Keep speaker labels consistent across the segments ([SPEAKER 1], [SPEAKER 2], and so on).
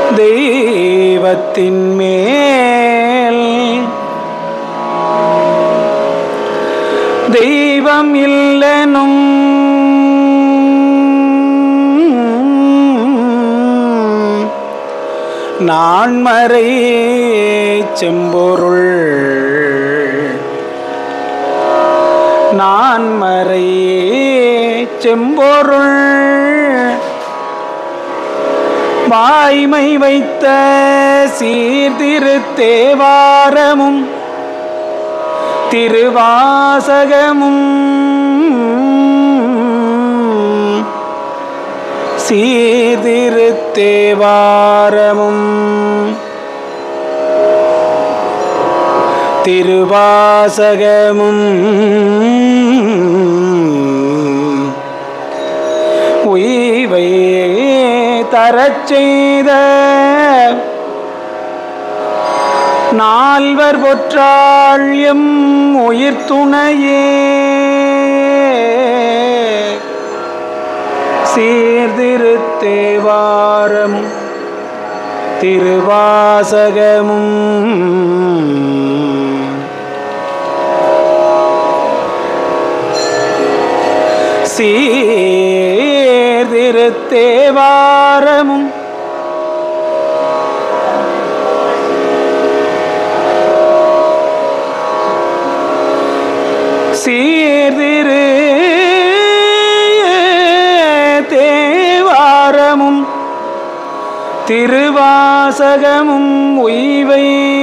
[SPEAKER 1] தெய்வத்தின் மேல் தெய்வம் இல்லனும் நான்மறை செம்பொருள் நான்மறை செம்பொருள் வாய்மை வைத்த சீர்திருத்தேவாரமும் திருவாசகமும் சீர்திருத்தேவாரமும் திருவாசகமும் உய்வை தரச் செய்த நால்வர் பொற்றாள்யம் உயிர் துணையே சீர்திருத்தேவாரம் திருவாசகமும் சீர்திருத்தேவாரமும் சீர்திரு தேவாரமும் திருவாசகமும் உய்வை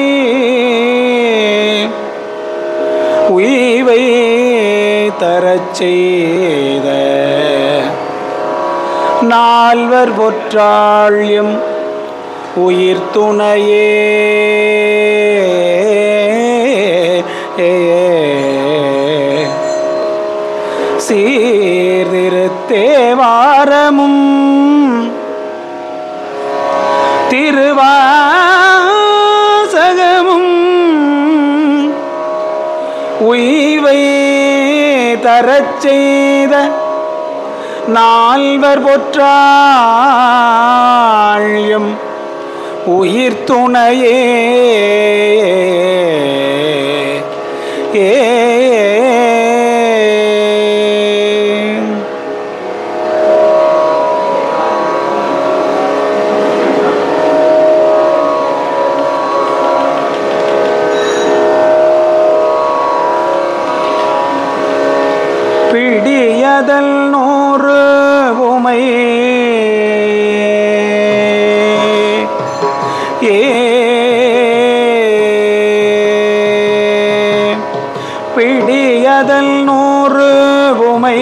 [SPEAKER 1] உய்வை தரச் செய்த நால்வர் பொற்றாள்யம் உயிர் துணையே சீர்திருத்தேவாரமும் திருவாசகமும் உய்வை தரச் செய்த நால்வர் பொற்றாள்யம் உயிர் துணையே ஏ பிடியதல் நூறு உமை ஏ பிடியதல் நூறு உமை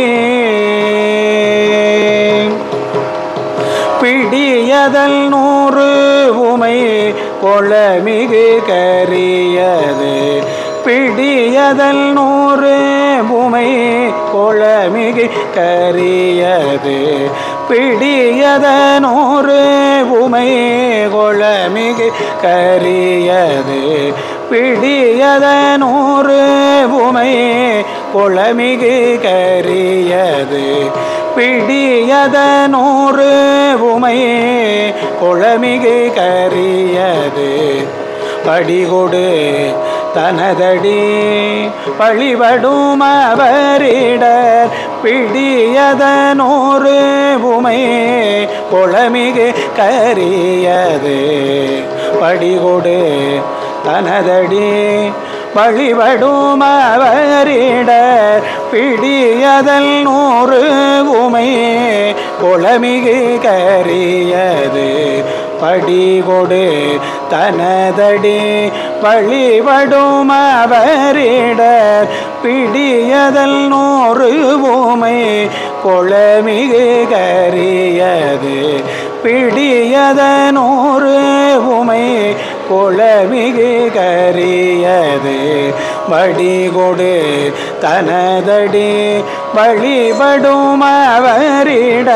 [SPEAKER 1] பிடியதல் நூறு உமை கொளமிகு கரியது பிடியதல் நூறு உமை கொளமிகு கரியது பிடியத நூறு உமை கொளமிகு கரியது பிடியத நூறு உமை கொளமிகு கரியது பிடியத நூறு உமை கொளமிகு கரியது படிகொடு தனதடி பழிபடும் அவரிடர் பிடியத நூறு உமை கொளமிகு கரியது படிகொடு தனதடி வழிபடும் அவரிடர் பிடியதல் நூறு உமை கொளமிகு கரியது படிகொடு தனதடி வழிபடும் அவரிடர் பிடியதல் நூறு உமை கொளமிகு கரியது பிடியத நூறு உமை கொளமிகு கரியது வடிகொடு தனதடி வழிபடும் அவரிட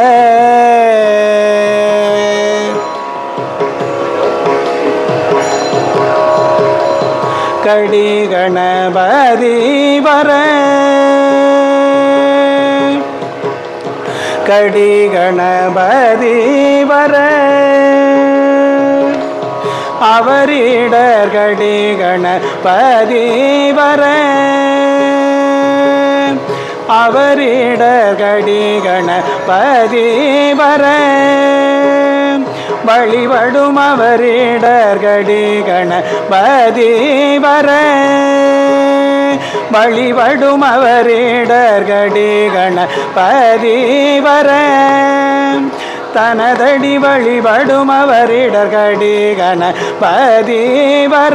[SPEAKER 1] கடி கணபதி வர கடி கணபதி வர அவரிடர்கடி கணபதி வர அவரிடர்கடி கணபதி வர வழிபடும் அவரிடர்கடி கணபதி வர வழிபடும் அவரிடர்கடி கணபதி வர தனதடி வழிபடும் அவரிடர்கடி கணபதி வர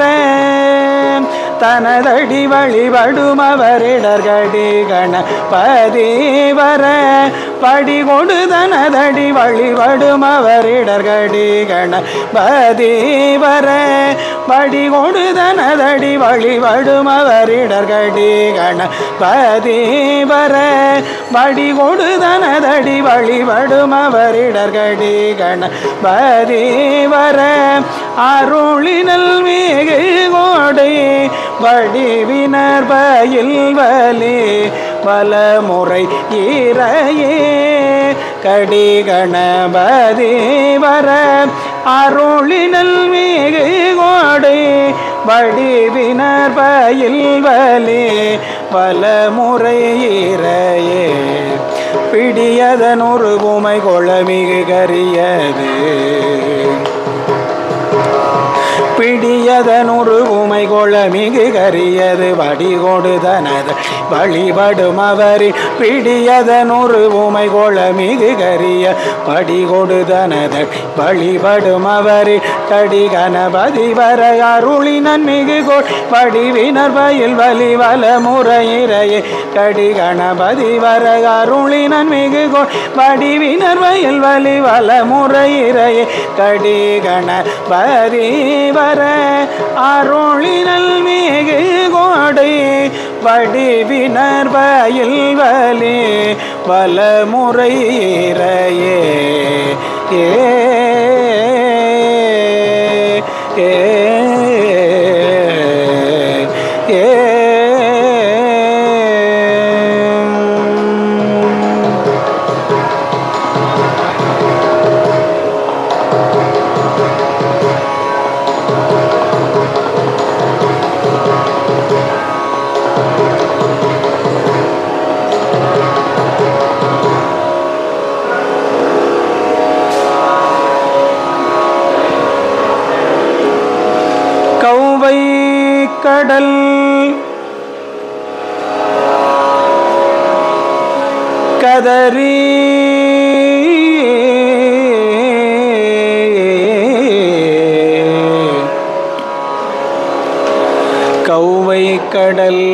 [SPEAKER 1] தனதடி வழிபடும் அவரிடர்கடி கணபதி வர படி கொடு தனதடி வழிபடும் அவரிடர்கடி கணபதி வர படி கொடு தனதடி வழிபடும் அவரிடர்கடி கணபதி வர படி கொடு தனதடி வழிபடும் அவரிடர்கடி கணபதி வர அருளினல் மிகு கோடை வடிவினர் பயில் வலி வலமுறை இறையே கடி கணபதி வர அருளினல் மிகு கோடை வடிவினர் பயில் வலி வலமுறை இறையே பிடியதன் ஒரு உமை கொளமிகு கரியது பிடியதனொரு உமை கொள மிகு கரியது வடிகொடுதனது வழிபடும் அவரி பிடியதனொரு உமை கொள மிகு கரிய வடிகொடுதனது வழிபடும் அவரி கடி கணபதி வர அருளினன் மிகு கொள் வடிவினர் பயில் வலி வல முறையிறையே கடி கணபதி வர அருளினன் மிகு கொள் வடிவினர் வயல் வலி வல முறையிறையே கடி கணபதி வர அருளினல் மிகு கோடை வடிவினர் வயல் வலி வலமுறை இறையே ஏ ஏ ஏ கௌவை கடல் கதறி கௌவை கடல்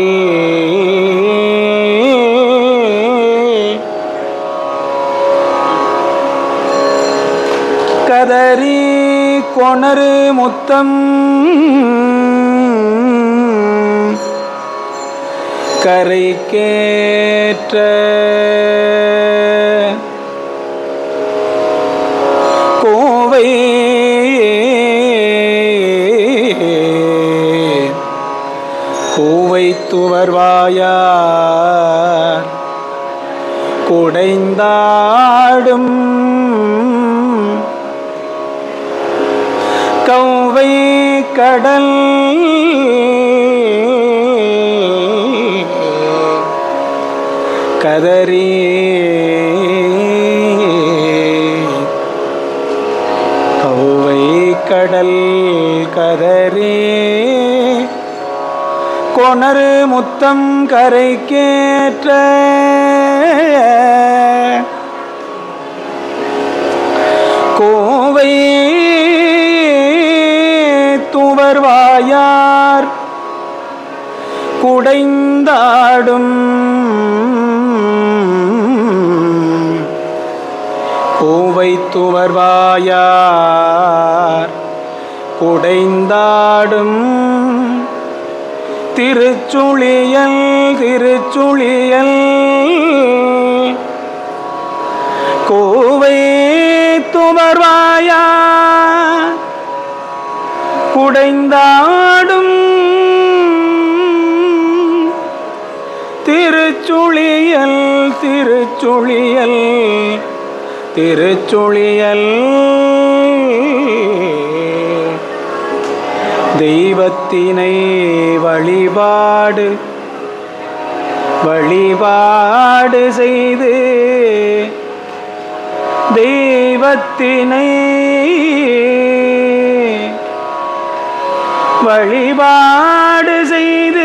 [SPEAKER 1] கதறி கொணரு முத்தம் கரைக்கேற்ற கோவை கோவை துவர்வாயார் குடைந்தாடும் கௌவை கடல் கதறி கௌவை கடல் கதறி கொணரு முத்தம் கரைக்கேற்ற கோவை துவர்வாயார் குடைந்தாடும் கோவை துவர்வாயார் குடைந்தாடும் திருச்சுழியல் திருச்சுழியல் கோவை துமர்வாயா குடைந்தாடும் திருச்சுழியல் திருச்சுழியல் திருச்சுழியல் தெய்வத்தினை வழிபாடு வழிபாடு செய்து தெய்வத்தினை வழிபாடு செய்து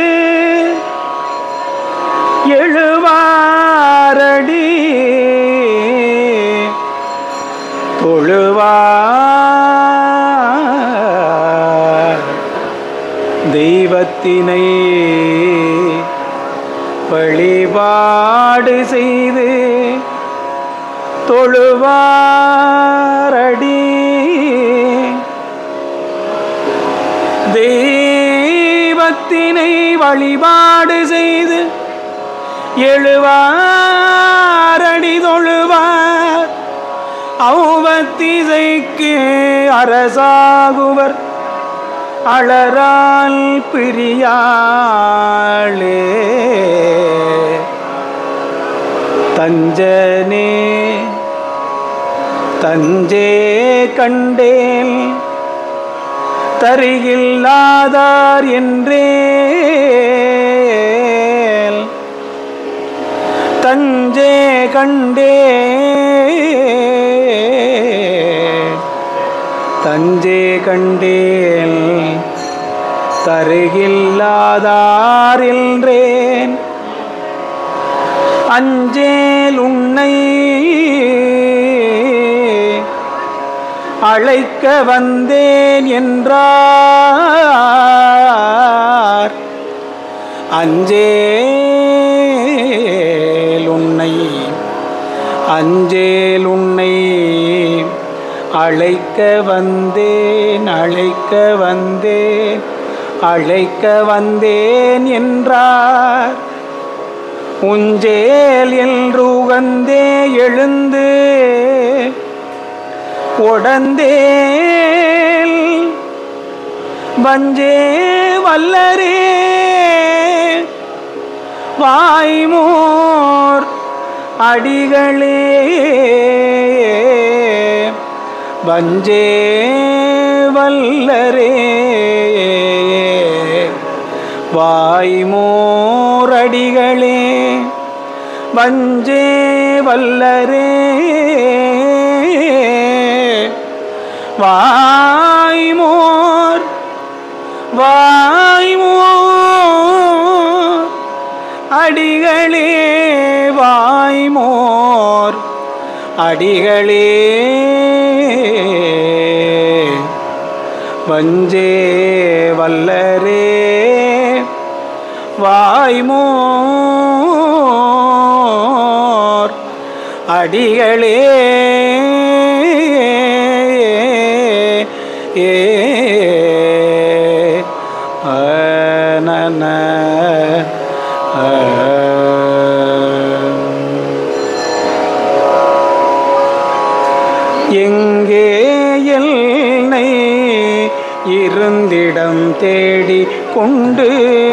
[SPEAKER 1] எழுவாரடி தொழுவார் தெய்வத்தினை வழிபாடு செய்து தொழுவாரடி தெய்வத்தினை வழிபாடு செய்து எழுவாரடி தொழுவார் அவ்வத்திசைக்கு அரசாகுவர் அலரால் பிரியாளே தஞ்சனே தஞ்சே கண்டேன் தருகில்லாதார் என்றே தஞ்சே கண்டே தஞ்சே கண்டேன் தருகில்லாதார் என்றேன் அஞ்சேல் உன்னை அழைக்க வந்தேன் என்றார் அஞ்சேல் உன்னை அஞ்சேல் உன்னை அழைக்க வந்தேன் அழைக்க வந்தேன் அழைக்க வந்தேன் என்றார் உஞ்சேல் என்று உகந்தே எழுந்து உடந்தேல் வஞ்சே வல்லரே வாய்மோர் அடிகளே வஞ்சே வல்லரே வாய்மோரடிகளே வஞ்சே வல்லரே வாய்மோர் வாய்மோர் அடிகளே வாய்மோர் அடிகளே வஞ்சே வல்லரே வாய்மோர் அடிகளே ஏ நன எங்கே என்னை இருந்திடம் தேடி கொண்டு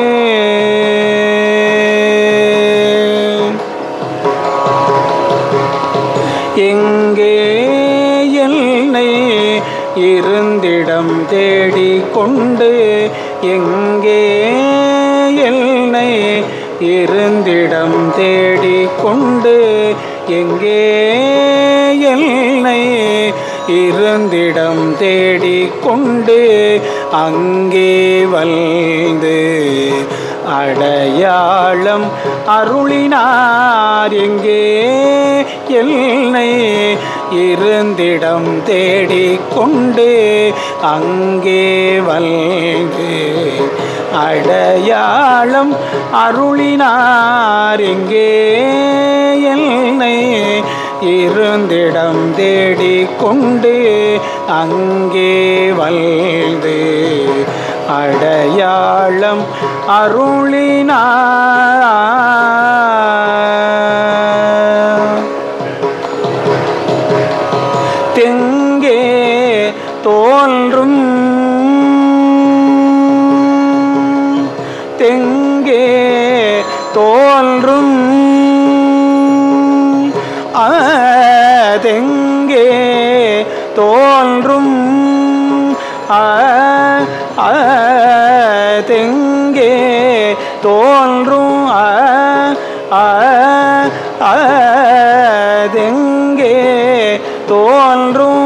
[SPEAKER 1] எங்கே என்னை இருந்திடம் தேடி கொண்டு எங்கே என்னை இருந்திடம் தேடி கொண்டு எங்கே என்னை இருந்திடம் தேடி கொண்டு அங்கே வந்து அடையாளம் அருளினார் எங்கே என்னை இருந்திடம் தேடி கொண்டு அங்கே வந்து அடையாளம் அருளினார் எங்கே என்னை இருந்திடம் தேடி கொண்டு அங்கே வந்து அடையாளம் அருளினார் தெங்கே தோன்றும் தெங்கே தோன்றும் தெங்கே தோன்றும் தெங்கே தோன்றும் தெங்கே தோன்றும்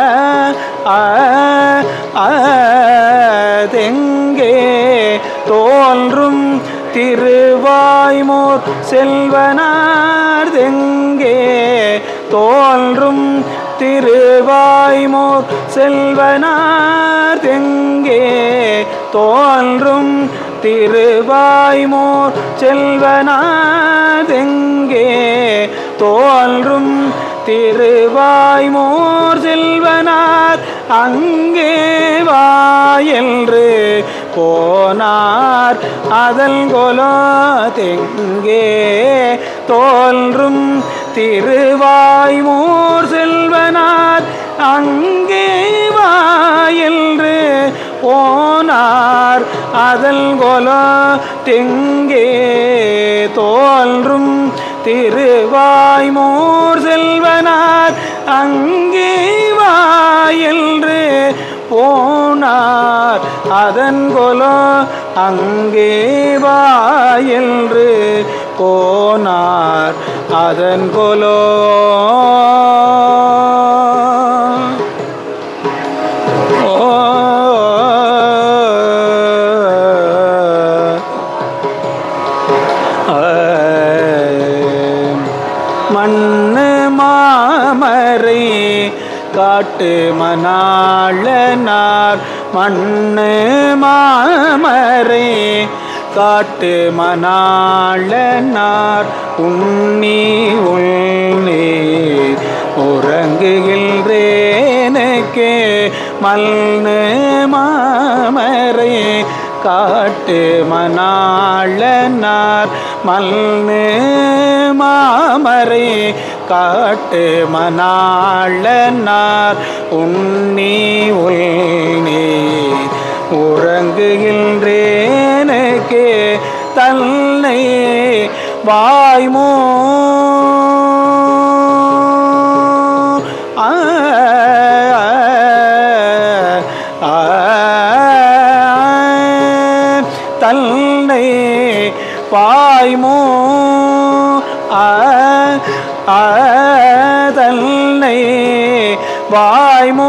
[SPEAKER 1] தெங்கே தோன்றும் திருவாய்மோர் செல்வனார் தெங்கே தோன்றும் திருவாய்மோர் செல்வனார் தெங்கே தோன்றும் திருவாய்மோர் செல்வனார் தெங்கே தோன்றும் திருவாய்மோர் செல்வனார் அங்கே வாயென்று போனார் அதல் கொலோ தெங்கே தோன்றும் திருவாய்மோர் செல்வனார் அங்கே வாயென்று போனார் அதல் கொலோ தெங்கே தோன்றும் திருவாய்மோர் செல்வனார் அங்கே வாயென்று போனார் அதன் கொலோ அங்கே வாயென்று போனார் அதன் கொலோ மண்ணு மாமரை காட்டு மணாளனார் மண்ணு மாமரை காட்டு மணாளனார் உண்ணி உள்நே உறங்குகின்றேனுக்கு மல்னு மாமரை காட்டு மணாளனார் மல்னு மாமரை காட்டு மணாளனார் உண்ணி உள்நே உறங்குகின்றேனுக்கு தன்னை வாய்மோ ஆ தன்னை பாய்மோ தன்னை வாய்மோ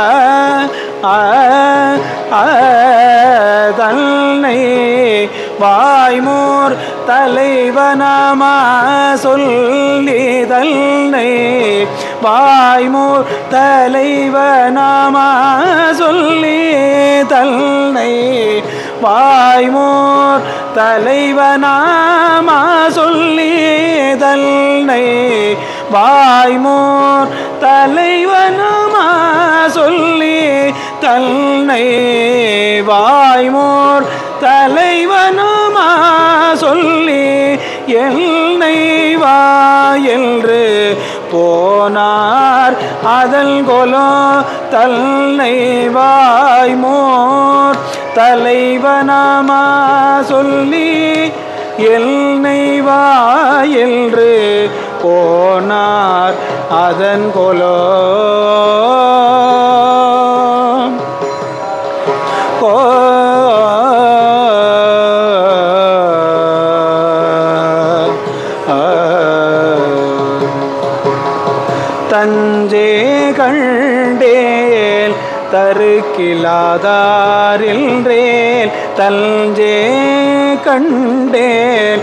[SPEAKER 1] தன்னை வாய்மோர் தலைவனமா சொல்லி தன்னை வாய்மோர் தலைவனமா சொல்லி தன்னை வாய்மோர் தலைவனாமா சொல்லி தன்னை வாய்மோர் தலைவனமா சொல்லி தன்னை வாய்மோர் தலைவனுமா சொல்லி என்னை வா என்று போனார் அதல் கொலோ தன்னை வாய்மோர் தலைவனமா சொல்லி என்னை வா என்று போனார் அதன் கொலோ கோ தஞ்சே கண்டேல் தருக்கிலாதாரில்ரேல் தஞ்சே கண்டேல்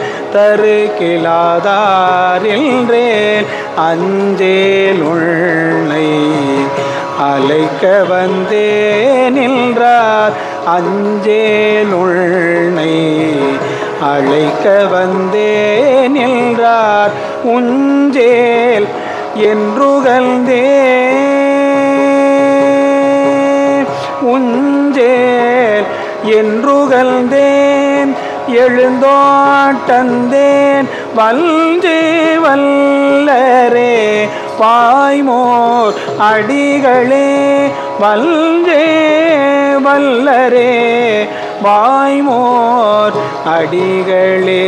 [SPEAKER 1] தருக்கிலாதாரில்ரேல் அஞ்சேல் உள்ளை அலைக்க வந்தே நின்றார் அஞ்சேல் உள்ளை அழைக்க வந்தே நின்றார் உஞ்சேல் என்றுகழ்ந்தே உஞ்சேல் என்றுகழ்ந்தேன் எழுந்தோட்டந்தேன் வல்ஜே வல்லரே பாய்மோர் அடிகளே வல்ஜே வல்லரே வாய்மோர் அடிகளே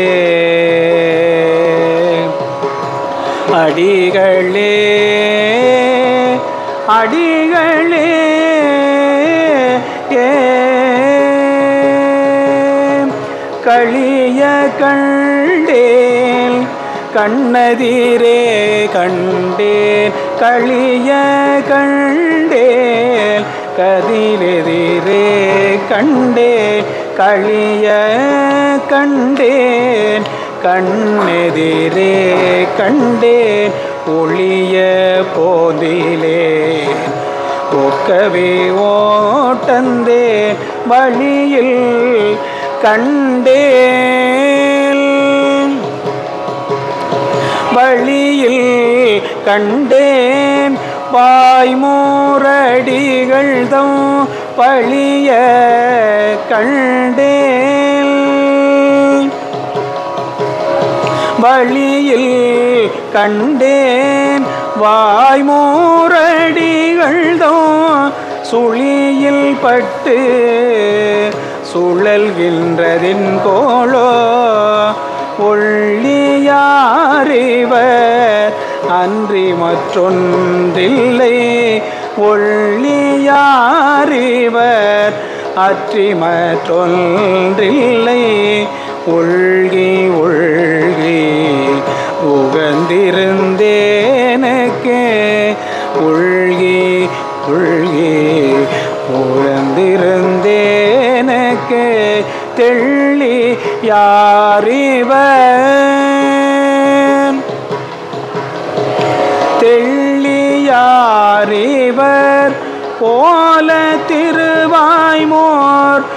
[SPEAKER 1] அடிகளே அடிகளே ஏ களிய கண்டேன் கண்ணதிரே கண்டேன் களிய கண்டேன் கதிரெதிரே கண்டேன் களிய கண்டேன் கண்ணெதிரே கண்டேன் ஒளிய போதிலேன் ஒக்கவே ஓட்டந்தேன் வழியில் கண்டேன் வழியில் கண்டேன் வாய்மூரடிகள் தம் பழிய கண்டேன் வழியில் கண்டேன் வாய்மூரடிகள் தம் சுழியில் பட்டு சுழல்கின்றதின் கோளோ ஒள்ளியாரிவர் அன்றி மற்றொன்றில்லை ஒள்ளியாரிவர் அற்றி மற்றொன்றில்லை ஒழ்கி ஒழ்கி உகந்திருந்தேனுக்கு ஒழ்கி ஒழ்கி உகந்திருந்தேனுக்கு தெள்ளி யாரிவன் தெள்ளியாரிவர் போல திருவாய்மோர்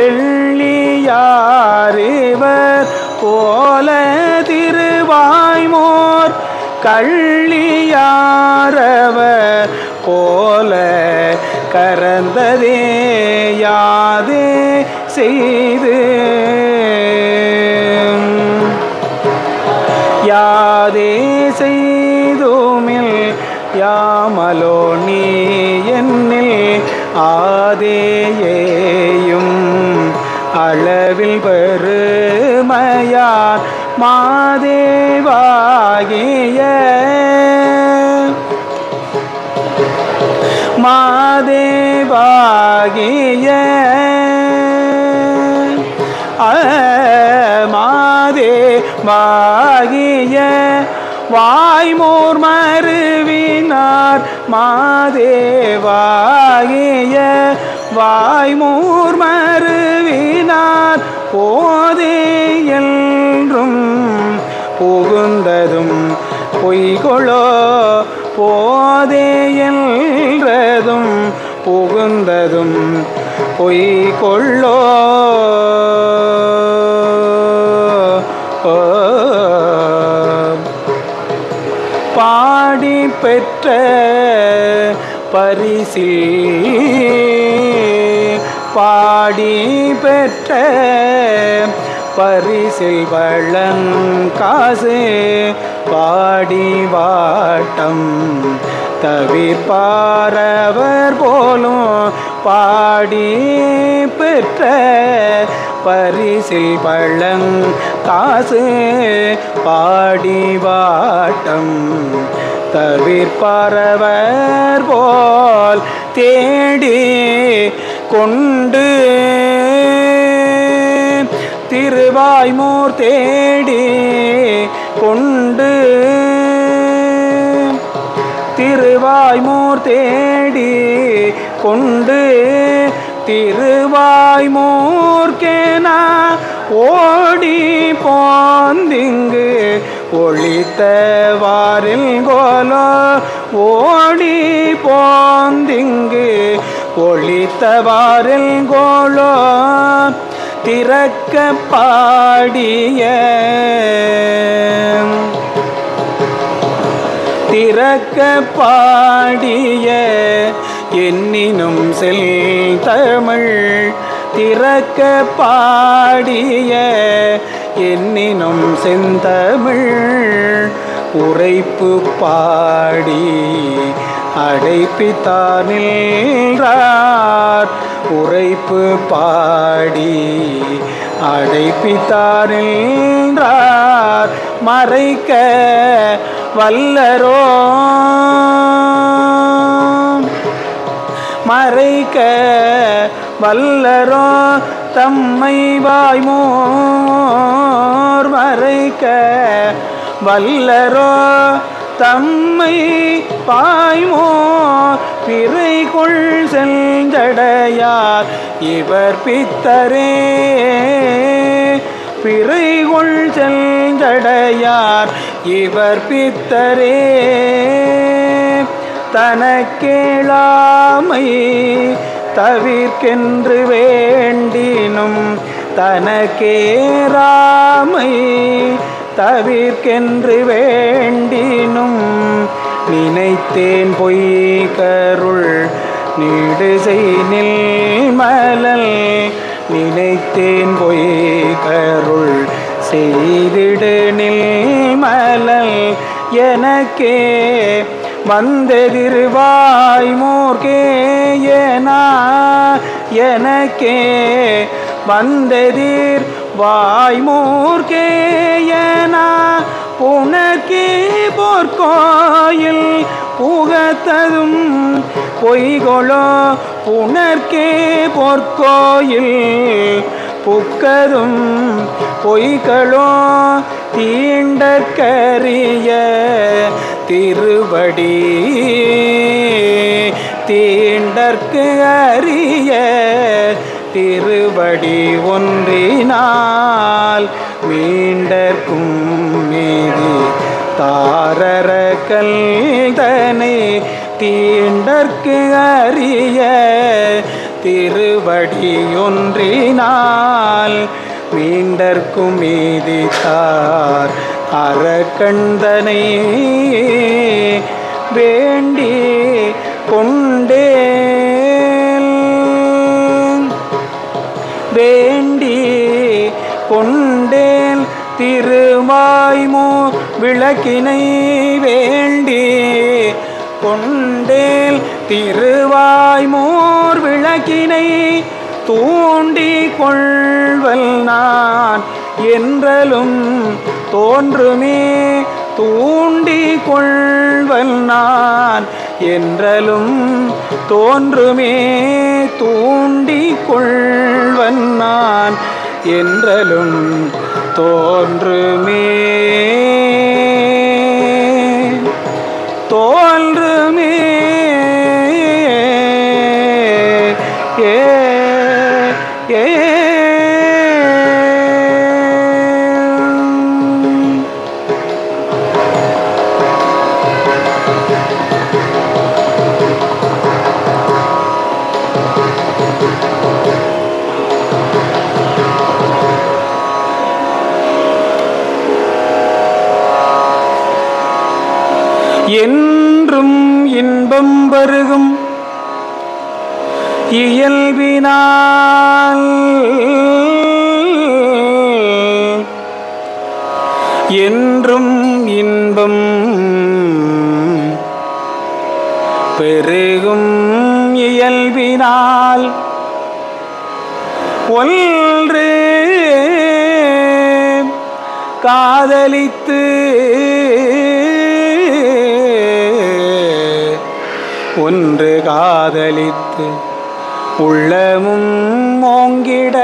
[SPEAKER 1] தெள்ளியாரிவர் போல திருவாய்மோர் கள்ளியாரவர் போல கரந்ததே யாதே செய்து யாதே செய்துமில் யாமலோ நீ என்னில் ஆதேயேயும் அளவில் பெருமையார் மாதேவாகிய மாதேவாகிய மாதே வாகிய வாய்மோர் மருவினார் மாதேவாகிய வாய்மோர் மருவினார் போதே என்றும் புகுந்ததும் பொய்கொளோ போதே என்றதும் புகுந்ததும் பொய்கொள்ளோ பாடி பெற்ற பரிசில் பாடி பெற்ற பரிசில் வள்ளன் காசு பாடி வாட்டம் தவிர்ப்பாரவர் போலும் பாடி பெற்ற பரிசில் பழங் காசு பாடி வாட்டம் தவிர்ப்பாரவர் போல் தேடி கொண்டு திருவாய்மூர் தேடி கொண்டு திருவாய்மூர் தேடி கொண்டு திருவாய்மூர்க்கேன ஓடி போந்திங்கு ஒளித்தவாரில் கோலோ ஓடி போந்திங்கு ஒளித்தவாரில் கோலோ திறக்க பாடிய திறக்க பாடிய என்னினும் செல் தமிழ் திறக்க பாடிய என்னினும் செந்தமிழ் உரைப்பு பாடி அடைப்பித்தானில்றார் உரைப்பு பாடி அடைப்பித்தானில்றார் மறைக்க வல்லரோ மறைக்க வல்லரோ தம்மை வாய்மோர் மறைக்க வல்லரோ தம்மை பாய்மோ பிறை கொள் செஞ்சடையார் இவர் பித்தரே பிறை கொள் செஞ்சடையார் இவர் பித்தரே தனக்கேளாமை தவிர்க்கென்று வேண்டினும் தனக்கேராமை தவிர்க்கென்று வேண்டினும் நினைத்தேன் பொய்கருள் நீடு செய் மலல் நினைத்தேன் பொய்கருள் செய்திடு மலல் எனக்கே வந்தெதிர்வாய் மூர்க்கே ஏனா எனக்கே வந்தெதிர் வாய்மூர்க்கே ஏனா புனர்க்கே பொற்கோயில் புகத்ததும் பொய்கொளோ புனர்க்கே பொற்கோயில் புக்கதும் பொய்களோ தீண்டற்கரிய திருவடி தீண்டற்கு அறிய திருவடி ஒன்றினால் மீண்டற்கும் மீதி தாரர கல்தனை தீண்டற்கு அறிய திருவடியொன்றினால் மீண்டற்கும் மீதித்தார் அறக்கண்டனை வேண்டி கொண்டேன் வேண்டி கொண்டேன் திருவாய்மோ விளக்கினை வேண்டி கொண்டேல் திருவாய்மோர் விளக்கினை தூண்டி கொள்வல் நான் என்றலும் தோன்றுமே தூண்டி கொள்வல் நான் என்றலும் தோன்றுமே தூண்டி கொள்வன் நான் என்றலும் தோன்றுமே தோன்றுமே ஏ ஏ என்றும் இன்பம் வருகும் இயல்பினால் என்றும் இன்பம் பெருகும் இயல்பினால் ஒன்று காதலித்து ஒன்று காதலித்து உள்ளமும் ஓங்கிட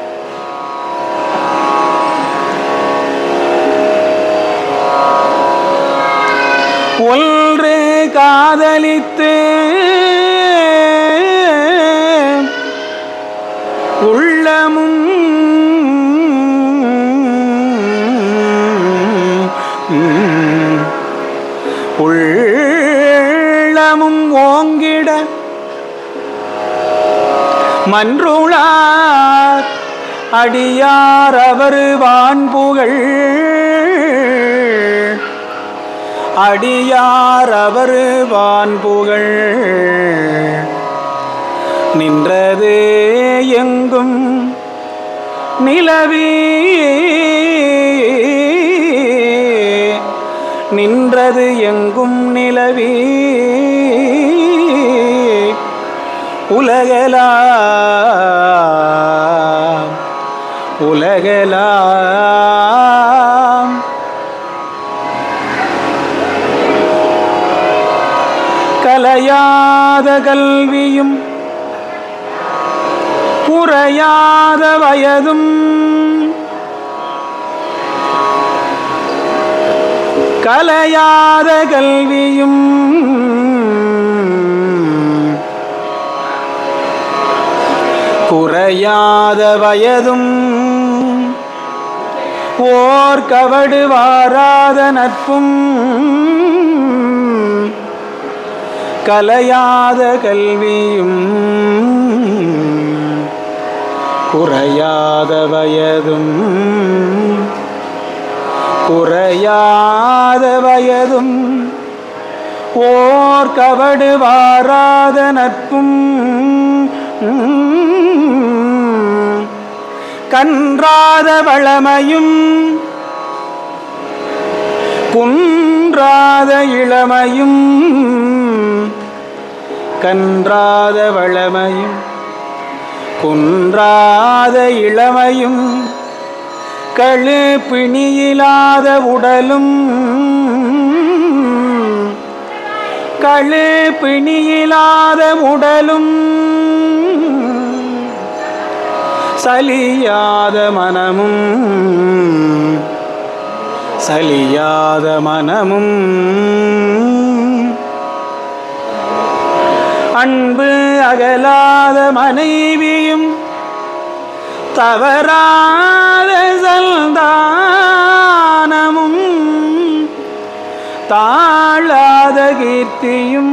[SPEAKER 1] ஒன்று காதலித்து உள்ளமும் உள்ளமும் ஓங்கிட மன்றுளார் அடியார் அவர் வான்புகள் அடியார் அவர் வான்புகள் நின்றது எங்கும் நிலவி நின்றது எங்கும் நிலவி உலகலாம் உலகலாம் கலையாத கல்வியும் குறையாத வயதும் கலையாத கல்வியும் குறையாத வயதும் ஓர் கவடு வாராத நட்பும் கலையாத கல்வியும் குறையாத வயதும் குறையாத வயதும் ஓர் கவடு வாராத நட்பும் கன்றாத வளமையும் குன்றாத இளமையும் கன்றாத வளமையும் குன்றாத இளமையும் கழு பிணியிலாத உடலும் கழு பிணியிலாத உடலும் சலியாத மனமும் சலியாத மனமும் அன்பு அகலாத மனைவியும் தவறாத சல்தானமும் தாழாத கீர்த்தியும்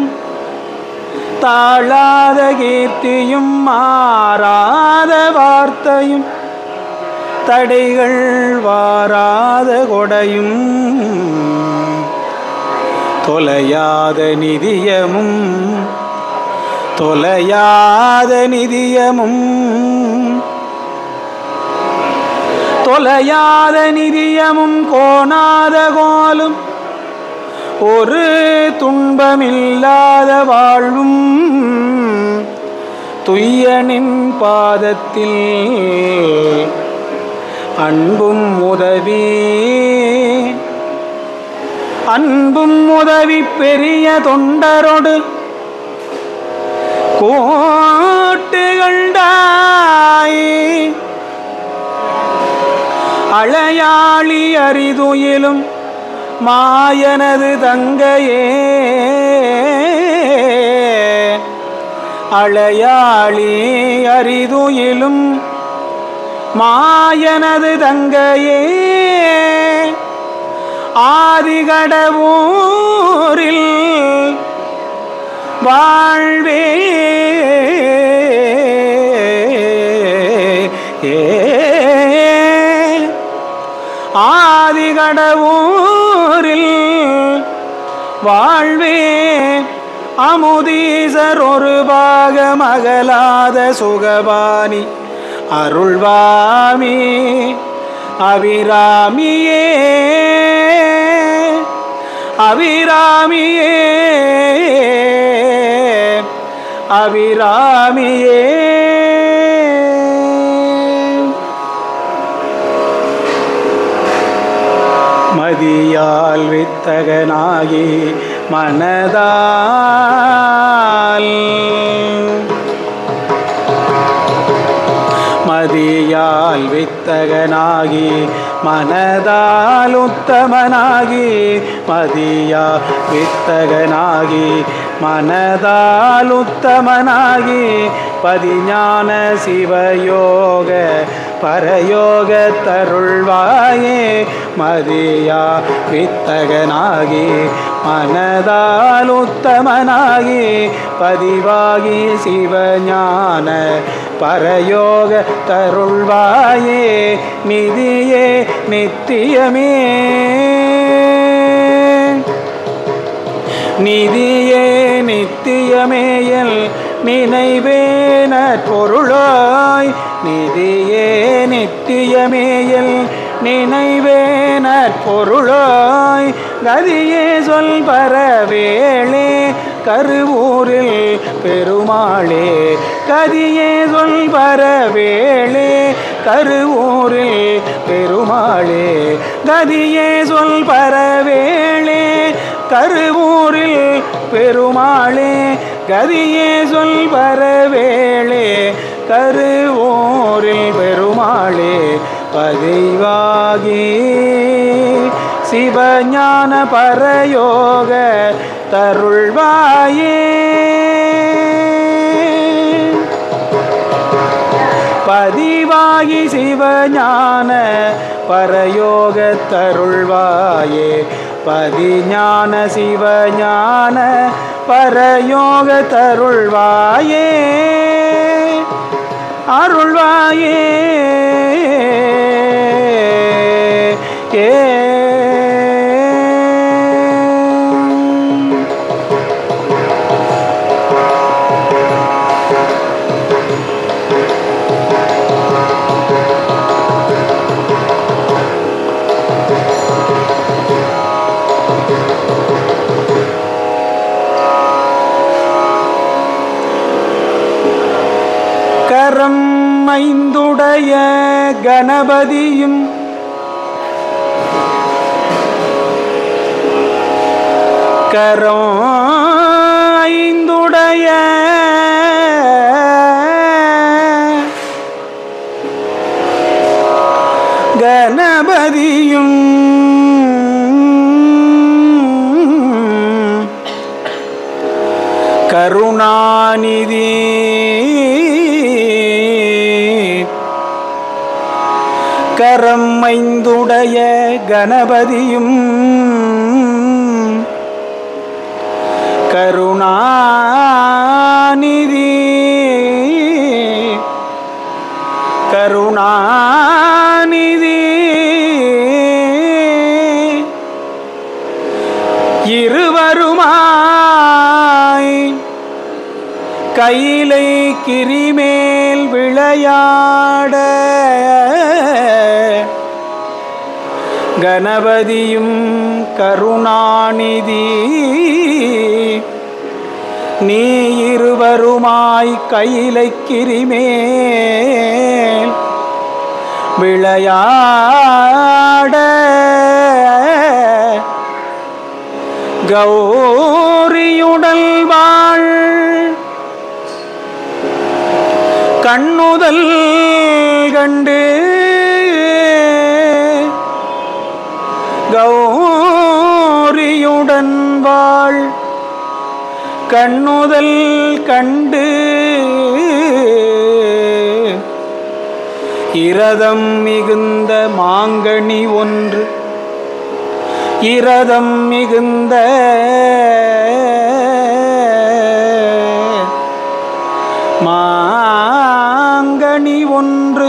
[SPEAKER 1] தாழாத கீர்த்தியும் மாறாத வார்த்தையும் தடைகள் வாராத கொடையும் தொலையாத நிதியமும் தொலையாத நிதியமும் தொலையாத நிதியமும் கோணாத கோலும் ஒரு துன்பமில்லாத வாழ்வும் துய்யனின் பாதத்தில் அன்பும் உதவி அன்பும் உதவி பெரிய தொண்டரோடு கோட்டுகண்டாய் அழையாளி அரிதுயிலும் மாயனது தங்கையே அழையாளி அரிதுயிலும் மாயனது தங்கையே ஆதிகடவூரில் வாழ்வே ஆதிகடவூரில் வாழ்வே அமுதீசர் ஒரு பாகமகலாத சுகபாணி அருள்வாமி அபிராமியே அபிராமியே அபிராமியே மதியால் வித்தகனாகி மனதால் மதியால் வித்தகனாகி மனதால் உத்தமனாகி மதியா வித்தகனாகி மனதால் உத்தமனாகி பதிஞான சிவயோக பரயோக தருள்வாயே மதியா வித்தகனாகி மனதால் உத்தமனாகி பதிவாகி சிவஞான பரயோக தருள்வாயே நிதியே நித்தியமே நிதியே நித்தியமேயல் நினைவேன பொருளாய் நிதியே நித்தியமேயல் நினைவேன பொருளாய் கதியே சொல் பரவேளே கருவூரில் பெருமாளே கதியே சொல் பரவேளே கருவூரில் பெருமாளே கதியே சொல் பரவேளே கருவூரில் பெருமாளே கதியே சொல் பரவேளே கருவோரில் பெருமாளே பதிவாகி சிவஞான பரயோக தருள்வாயே பதிவாகி சிவஞான பரயோக தருள்வாயே பதிஞான சிவஞான பரயோக தருள்வாயே அருள்வாயே ஏ கரம் ஐந்துடைய கணபதியும் கரம் ஐந்துடைய கணபதியும் கருணாநிதி கரம் ஐந்துடைய கணபதியும் கருணாநிதி கருணாநிதி இருவருமாய் கையிலை கிரிமேல் விளையாட கணபதியும் கருணாநிதி நீ இருவருமாய் கையிலை கிரிமேல் விளையாட கௌரியுடல் வாழ் கண்ணுதல் கண்டு கௌரியுடன் வாழ் கண்ணுதல் கண்டு இரதம் மிகுந்த மாங்கனி ஒன்று இரதம் மிகுந்த மாங்கனி ஒன்று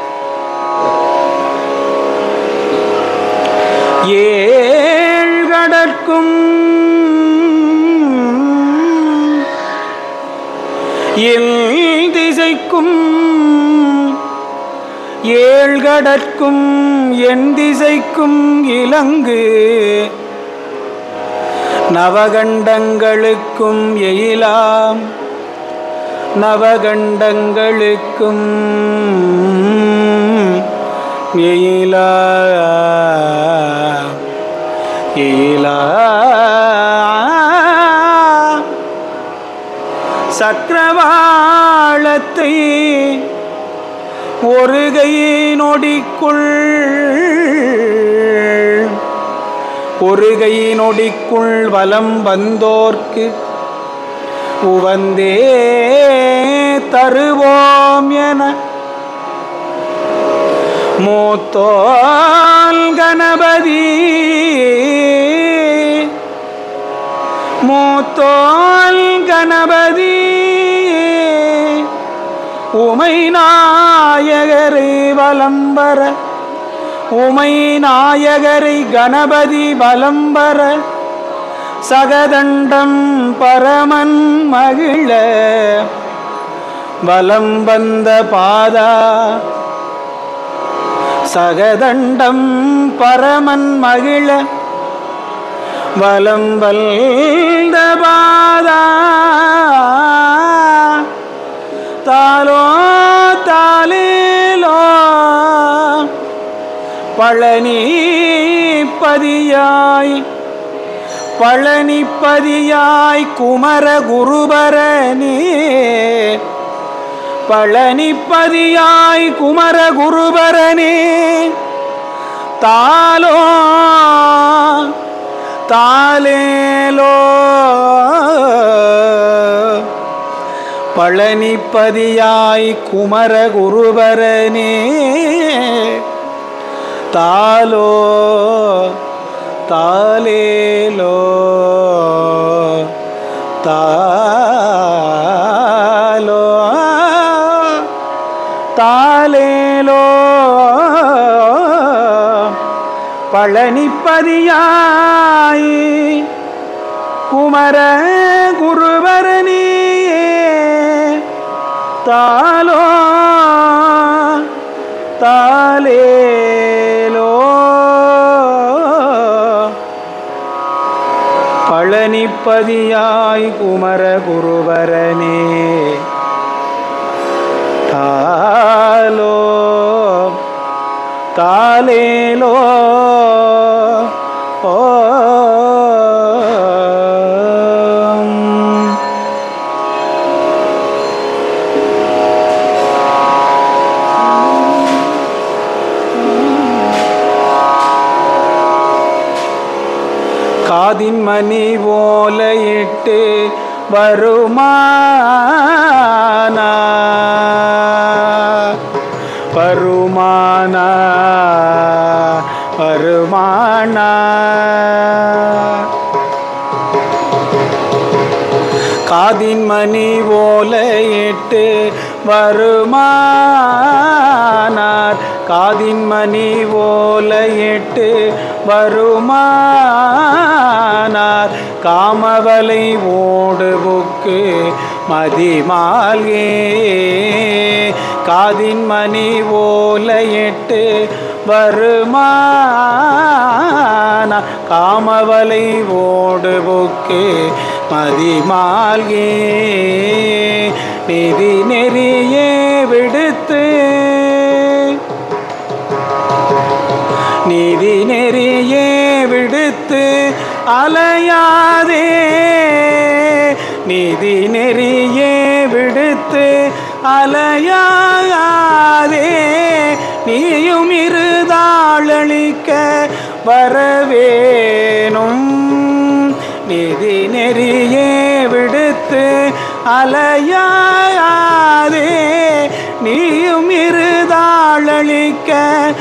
[SPEAKER 1] ஏழ்கடற்கும் எல் திசைக்கும் ஏழ்கடற்கும் என் திசைக்கும் இலங்கு நவகண்டங்களுக்கும் எயிலாம் நவகண்டங்களுக்கும் எயிலா எயிலா சக்கரவாளத்தை ஒரு கை நொடிக்குள் ஒரு கை நொடிக்குள் வலம் வந்தோர்க்கு உவந்தே தருவோம் என மூத்தோல் கணபதி மூத்தோல் கணபதி உமை நாயகரை வலம்பர உமை நாயகரை கணபதி வலம்பர சகதண்டம் பரமன் மகிழ வலம் வந்த பாதா சகதண்டம் பரமன் மகிழ வலம் வந்த பாதா தாலோ தாலேலோ பழனி பதியாய் பழனிப்பதியாய் குமர குருபரனே பழனிப்பதியாய் குமர குருபரனே தாலோ தாலேலோ பழனிப்பதியாய் குமர குருபரனே தாலோ தாலேலோ தாலோ தாலேலோ பழனிப்பதியாய் குமர குருவரனே தாலோ தாலேலோ பழனிப்பதியாய் குமர குருவரனே தாலோ தாலேலோ ஓ காதின் மணி போல இட்டு வருமானா வருமானா வருமானா காதின் மணி போல இட்டு வருமானார் காதின் மணி போல இட்டு வருமானார் காமவலை ஓடு புக்கு மதிமால்கே காதின் மணி போல எட்டு வருமான காமவலை ஓடு புக்கு மதிமால்கே நிதி நெறியே விடுத்து நீதி நெறியே விடுத்து அலையாதே நீதி நெறியே விடுத்து அலையாதே நீயும் இருதாளளிக்க வரவேணும் நிதி நெறியே விடுத்து அலையாதே நீயும் இருதாளளிக்க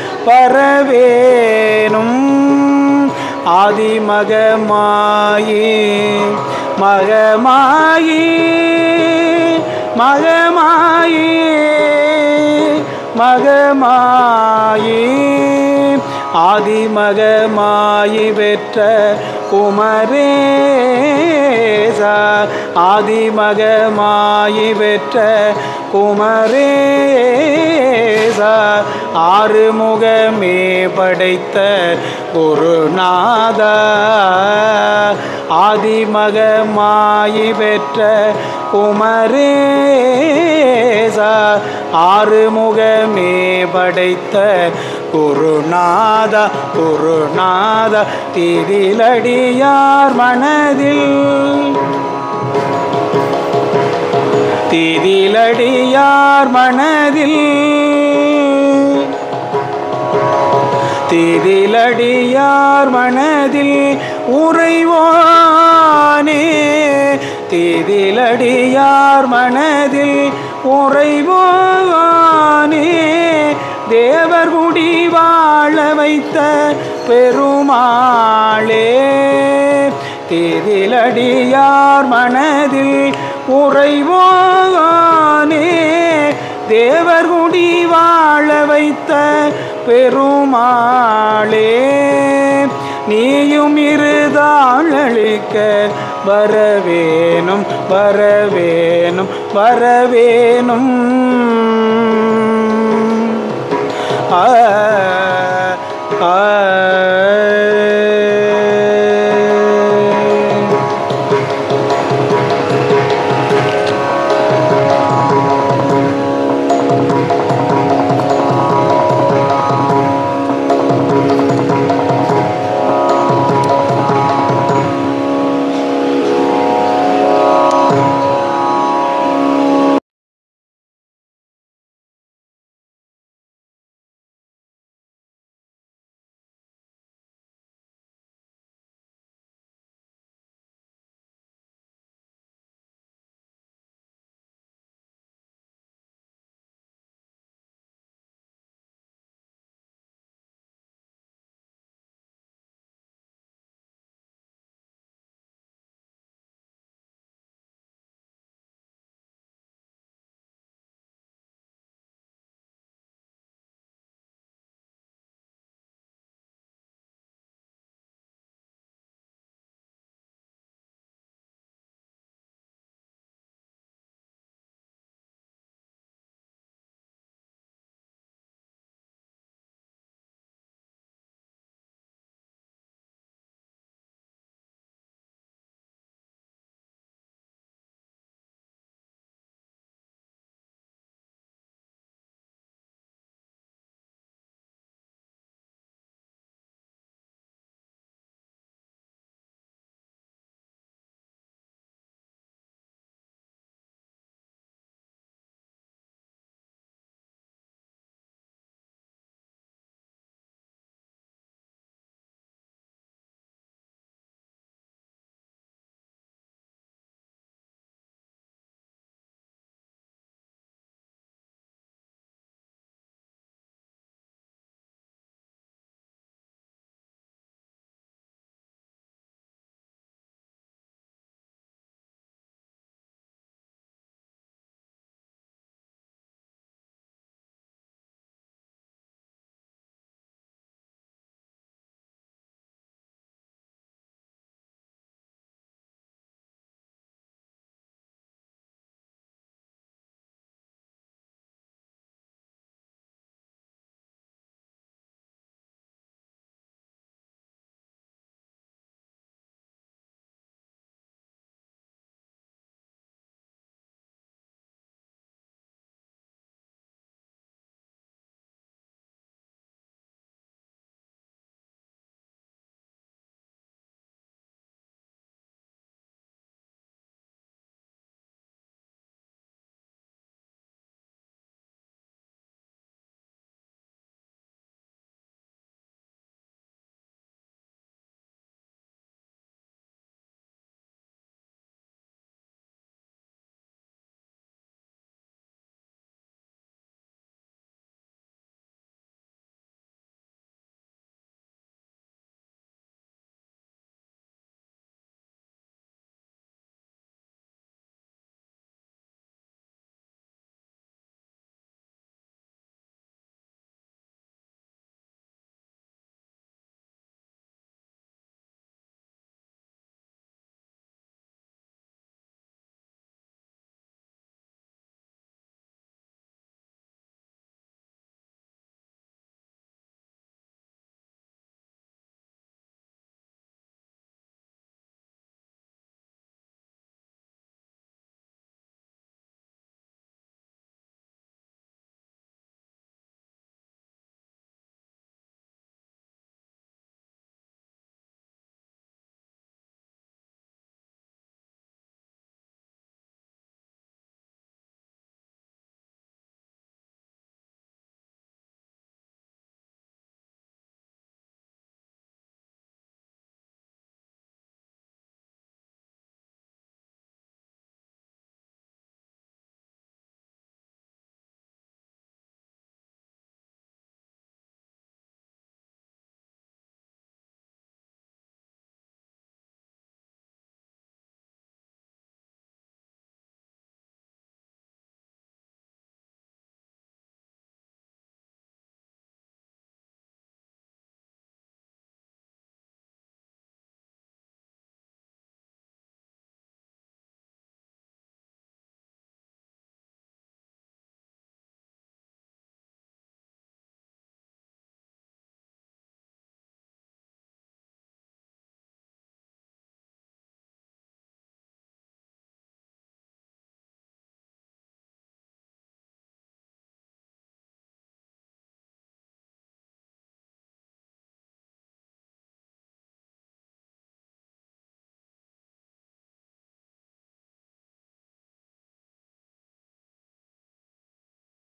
[SPEAKER 1] பரவேணும் ஆதிமகமாயி மகமாயி மகமாயி மகமாயி ஆதிமகமாயி பெற்ற குமரேசா ஆதிமகமாயி பெற்ற குமரேசா ஆறுமுகமே படைத்த குருநாதா ஆதிமகமாயி பெற்ற குமரேசா ஆறுமுகமே படைத்த குருநாத குருநாத திரிலடியார் மனதில் திரிலடியார் மனதில் திரிலடியார் மனதில் உறைவானே திரிலடியார் மனதில் உறைவானே தேவர் குடி வாழ வைத்த பெருமாளே திரிலடியார் மனதில் உறைவானே தேவர் குடி வாழ வைத்த பெருமாளே நீயும் இருதாளளிக்க வரவேணும் வரவேணும் வரவேணும் ஆ